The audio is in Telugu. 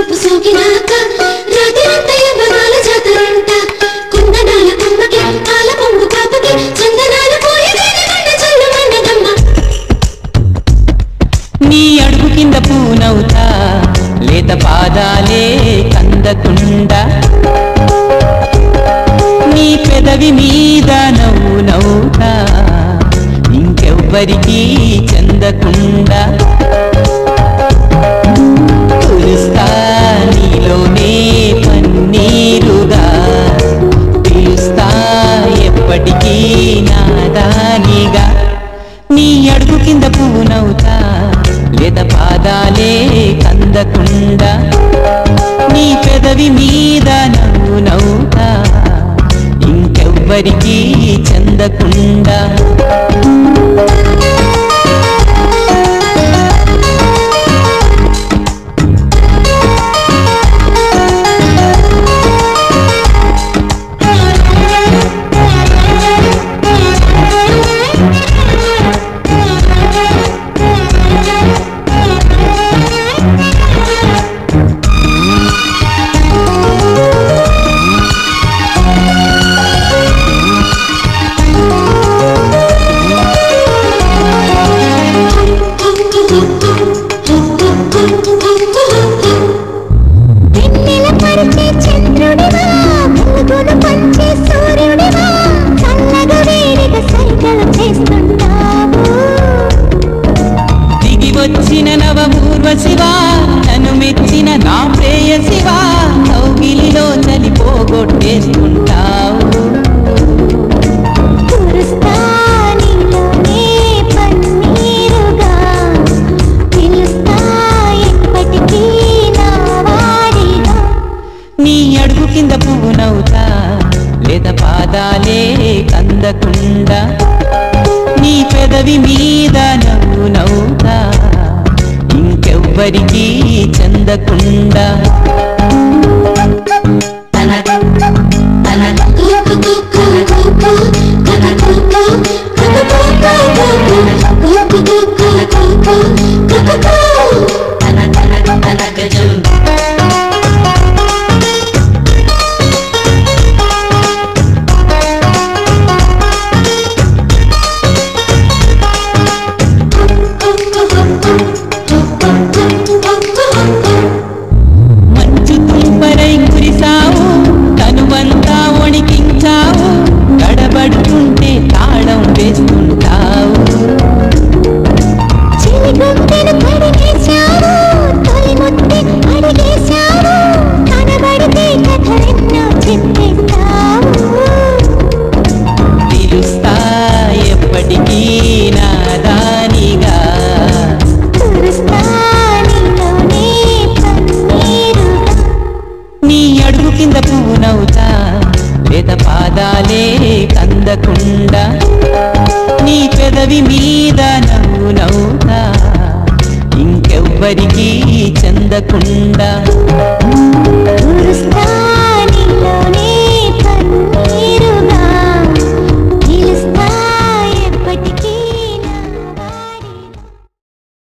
చూపు సోకినాక రాత్రిరంత యవ్వనాల జాతరంట కుందనాల కొమ్మకి పాల పొంగు కాపకి చందనాల పోయి వెనకన్న చల్లమన్నదమ్మ నీ అడుగు కింద పూనవుతా లేత పాదాలే కందకుండా నీ పెదవి మీద నవ్వు నవ్వుతా ఇంకెవ్వరికీ చెందకుండా కురుస్తా నీలోనే పన్నీరుగా పిలుస్తా ఎప్పటికీ నాదానిగా నీ అడుగు కింద పువ్వునవుతా లేత పాదాలే కందకుండా నీ పెదవి మీద నవ్వు నవ్వుతా ఇంకెవ్వరికీ చెందకుండా వెన్నెల పరిచే చంద్రుడివా వెలుగును పంచే సూర్యుడివా చల్లగా వేడిగా సైగలు చేస్తుంటావు దిగి వచ్చిన నవ పూర్వశివా నన్ను మెచ్చిన నా ప్రేయసివా కౌగిలిలో చలి పోగొట్టేస్తుంటావు కురుస్తా నీలోనే పన్నీరుగా పిలుస్తా ఎప్పటికీ నా వాడిగా నీ అడుగు కింద పువ్వు నవ్వుతా లేత పాదాలే కందకుండా నీ పెదవి మీద నవ్వు నవ్వుతా ఇంకెవ్వరికీ చెందకుండా మంచు తుంపరై కురిసావు తనువంతా వణికించావు గడబడుతుంటే తాళం వేస్తుంటావు చిలిగుండెను కడిగేశావు, తొలి ముద్దే అడిగేశావు, కనబడితే కథలెన్నో చెప్పేస్తావు. పిలుస్తా ఎప్పటికీ నాదానిగా కురుస్తా నీలోనే పన్నీరుగా. నీ అడుగు కింద పువ్వు నవ్వుతా లేత పాదాలే కందకుండా నీ పెదవి మీద నవ్వు నవ్వుతా ఇంకెవ్వరికీ చెందకుండా